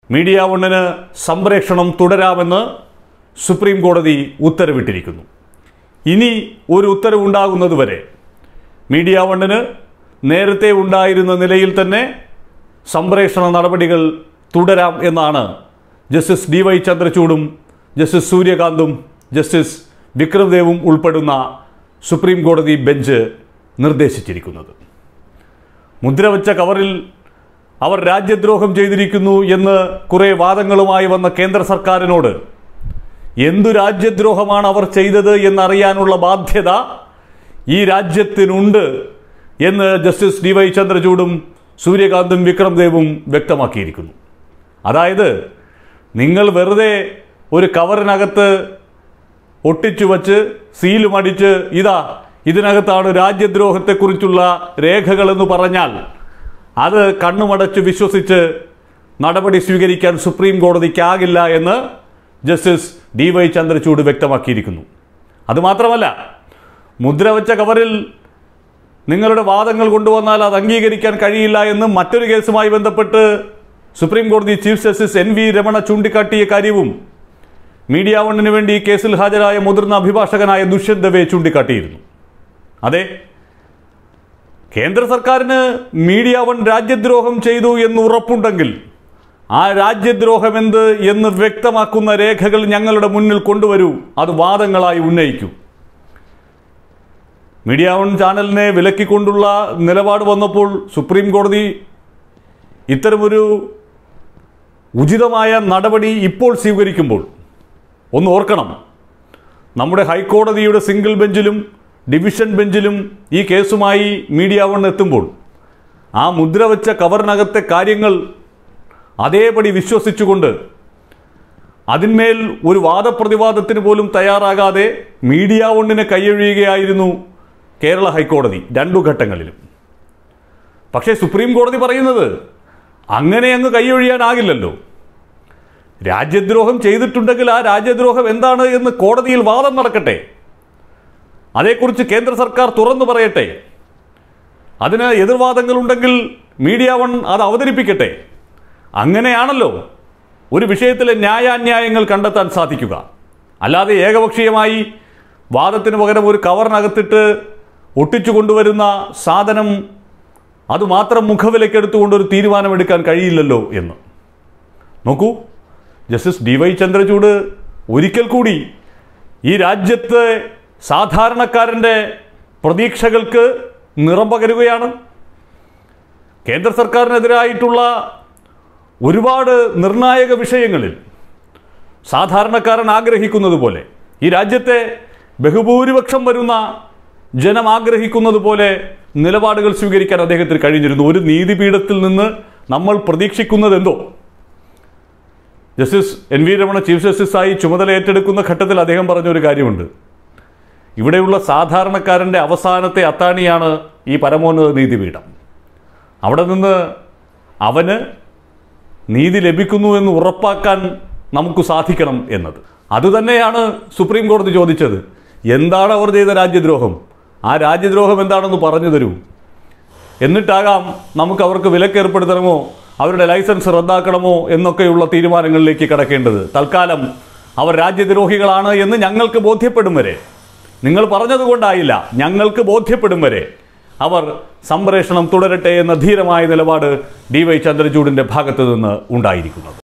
media വണ്ണിന് സംപ്രേഷണം തുടരാമെന്ന് supreme കോടതി ഉത്തരവിട്ടിരിക്കുന്നു ഇനി ഒരു ഉത്തരവുണ്ടാകുന്നതുവരെ മീഡിയ വണ്ണിന് നേരത്തെ ഉണ്ടായിരുന്ന നിലയിൽ തന്നെ സംപ്രേഷണ നടപടികൾ തുടരാം എന്നാണ് ജസ്റ്റിസ് ഡി വൈ ചന്ദ്രചൂഡും ജസ്റ്റിസ് സൂര്യകാന്തും ജസ്റ്റിസ് വിക്രംദേവും ഉൾപ്പെടുന്ന സുപ്രീം കോടതി ബെഞ്ച് നിർദ്ദേശിച്ചിരിക്കുന്നത് മുദ്രവച്ച കവറിൽ അവർ രാജ്യദ്രോഹം ചെയ്തിരിക്കുന്നു എന്ന് കുറേ വാദങ്ങളുമായി വന്ന കേന്ദ്ര സർക്കാരിനോട് എന്തു രാജ്യദ്രോഹമാണ് അവർ ചെയ്തത് എന്നറിയാനുള്ള ബാധ്യത ഈ രാജ്യത്തിനുണ്ട് എന്ന് ജസ്റ്റിസ് ഡി വൈ ചന്ദ്രചൂഡും സൂര്യകാന്തും വിക്രംദേവും വ്യക്തമാക്കിയിരിക്കുന്നു അതായത് നിങ്ങൾ വെറുതെ ഒരു കവറിനകത്ത് ഒട്ടിച്ചു വച്ച് സീലും അടിച്ച് ഇതാ ഇതിനകത്താണ് രാജ്യദ്രോഹത്തെക്കുറിച്ചുള്ള രേഖകളെന്ന് പറഞ്ഞാൽ അത് കണ്ണുമടച്ച് വിശ്വസിച്ച് നടപടി സ്വീകരിക്കാൻ സുപ്രീം കോടതിക്കാകില്ല എന്ന് ജസ്റ്റിസ് ഡി വൈ ചന്ദ്രചൂഡ് വ്യക്തമാക്കിയിരിക്കുന്നു അതുമാത്രമല്ല മുദ്രവച്ച കവറിൽ നിങ്ങളുടെ വാദങ്ങൾ കൊണ്ടുവന്നാൽ അത് അംഗീകരിക്കാൻ കഴിയില്ല എന്ന് മറ്റൊരു കേസുമായി ബന്ധപ്പെട്ട് സുപ്രീം കോടതി chief justice N V Ramana ചൂണ്ടിക്കാട്ടിയ കാര്യവും മീഡിയ വണ്ണിന് വേണ്ടി ഈ കേസിൽ ഹാജരായ മുതിർന്ന അഭിഭാഷകനായ ദുഷ്യന്ത് ദവെ ചൂണ്ടിക്കാട്ടിയിരുന്നു അതെ കേന്ദ്ര സർക്കാരിന് മീഡിയ വൺ രാജ്യദ്രോഹം ചെയ്തു എന്ന് ഉറപ്പുണ്ടെങ്കിൽ ആ രാജ്യദ്രോഹം എന്ത് എന്ന് വ്യക്തമാക്കുന്ന രേഖകൾ ഞങ്ങളുടെ മുന്നിൽ കൊണ്ടുവരൂ അത് വാദങ്ങളായി ഉന്നയിക്കൂ മീഡിയ വൺ ചാനലിനെ വിലക്കിക്കൊണ്ടുള്ള നിലപാട് വന്നപ്പോൾ സുപ്രീം കോടതി ഇത്തരമൊരു ഉചിതമായ നടപടി ഇപ്പോൾ സ്വീകരിക്കുമ്പോൾ ഒന്ന് ഓർക്കണം നമ്മുടെ ഹൈക്കോടതിയുടെ സിംഗിൾ ബെഞ്ചിലും ഡിവിഷൻ ബെഞ്ചിലും ഈ കേസുമായി മീഡിയ വൺ എത്തുമ്പോൾ ആ മുദ്ര വെച്ച കവറിനകത്തെ കാര്യങ്ങൾ അതേപടി വിശ്വസിച്ചുകൊണ്ട് അതിന്മേൽ ഒരു വാദപ്രതിവാദത്തിന് പോലും തയ്യാറാകാതെ മീഡിയ വണ്ണിനെ കൈയൊഴിയുകയായിരുന്നു കേരള ഹൈക്കോടതി രണ്ടു ഘട്ടങ്ങളിലും പക്ഷേ സുപ്രീം കോടതി പറയുന്നത് അങ്ങനെ അങ്ങ് കൈയൊഴിയാനാകില്ലല്ലോ രാജ്യദ്രോഹം ചെയ്തിട്ടുണ്ടെങ്കിൽ ആ രാജ്യദ്രോഹം എന്താണ് എന്ന് കോടതിയിൽ വാദം നടക്കട്ടെ അതേക്കുറിച്ച് കേന്ദ്ര സർക്കാർ തുറന്നു പറയട്ടെ അതിന് എതിർവാദങ്ങളുണ്ടെങ്കിൽ മീഡിയ വൺ അത് അവതരിപ്പിക്കട്ടെ അങ്ങനെയാണല്ലോ ഒരു വിഷയത്തിലെ ന്യായാന്യായങ്ങൾ കണ്ടെത്താൻ സാധിക്കുക അല്ലാതെ ഏകപക്ഷീയമായി വാദത്തിന് പകരം ഒരു കവറിനകത്തിട്ട് ഒട്ടിച്ചു കൊണ്ടുവരുന്ന സാധനം അതുമാത്രം മുഖവിലക്കെടുത്തുകൊണ്ട് ഒരു തീരുമാനമെടുക്കാൻ കഴിയില്ലല്ലോ എന്ന് നോക്കൂ ജസ്റ്റിസ് ഡി വൈ ചന്ദ്രചൂഡ് ഒരിക്കൽ കൂടി ഈ രാജ്യത്തെ സാധാരണക്കാരൻ്റെ പ്രതീക്ഷകൾക്ക് നിറം പകരുകയാണ് കേന്ദ്ര സർക്കാരിനെതിരായിട്ടുള്ള ഒരുപാട് നിർണായക വിഷയങ്ങളിൽ സാധാരണക്കാരൻ ആഗ്രഹിക്കുന്നത് പോലെ ഈ രാജ്യത്തെ ബഹുഭൂരിപക്ഷം വരുന്ന ജനം ആഗ്രഹിക്കുന്നത് പോലെ നിലപാടുകൾ സ്വീകരിക്കാൻ അദ്ദേഹത്തിന് കഴിഞ്ഞിരുന്നു ഒരു നീതിപീഠത്തിൽ നിന്ന് നമ്മൾ പ്രതീക്ഷിക്കുന്നത് എന്തോ justice N V Ramana chief ജസ്റ്റിസായി ചുമതല ഏറ്റെടുക്കുന്ന ഘട്ടത്തിൽ അദ്ദേഹം പറഞ്ഞൊരു കാര്യമുണ്ട് ഇവിടെയുള്ള സാധാരണക്കാരൻ്റെ അവസാനത്തെ അത്താണിയാണ് ഈ പരമോന്നത നീതിപീഠം അവിടെ നിന്ന് അവന് നീതി ലഭിക്കുന്നു എന്ന് ഉറപ്പാക്കാൻ നമുക്ക് സാധിക്കണം എന്നത് അതുതന്നെയാണ് സുപ്രീം കോടതി ചോദിച്ചത് എന്താണ് അവർ ചെയ്ത രാജ്യദ്രോഹം ആ രാജ്യദ്രോഹം എന്താണെന്ന് പറഞ്ഞു തരൂ എന്നിട്ടാകാം നമുക്ക് അവർക്ക് വിലക്കേർപ്പെടുത്തണമോ അവരുടെ ലൈസൻസ് റദ്ദാക്കണമോ എന്നൊക്കെയുള്ള തീരുമാനങ്ങളിലേക്ക് കടക്കേണ്ടത് തൽക്കാലം അവർ രാജ്യദ്രോഹികളാണ് എന്ന് ഞങ്ങൾക്ക് ബോധ്യപ്പെടും വരെ നിങ്ങൾ പറഞ്ഞതുകൊണ്ടായില്ല ഞങ്ങൾക്ക് ബോധ്യപ്പെടും വരെ അവർ സംപ്രേഷണം തുടരട്ടെ എന്ന ധീരമായ നിലപാട് ഡി വൈ ചന്ദ്രചൂഡിൻ്റെ ഭാഗത്തു നിന്ന് ഉണ്ടായിരിക്കുന്നത്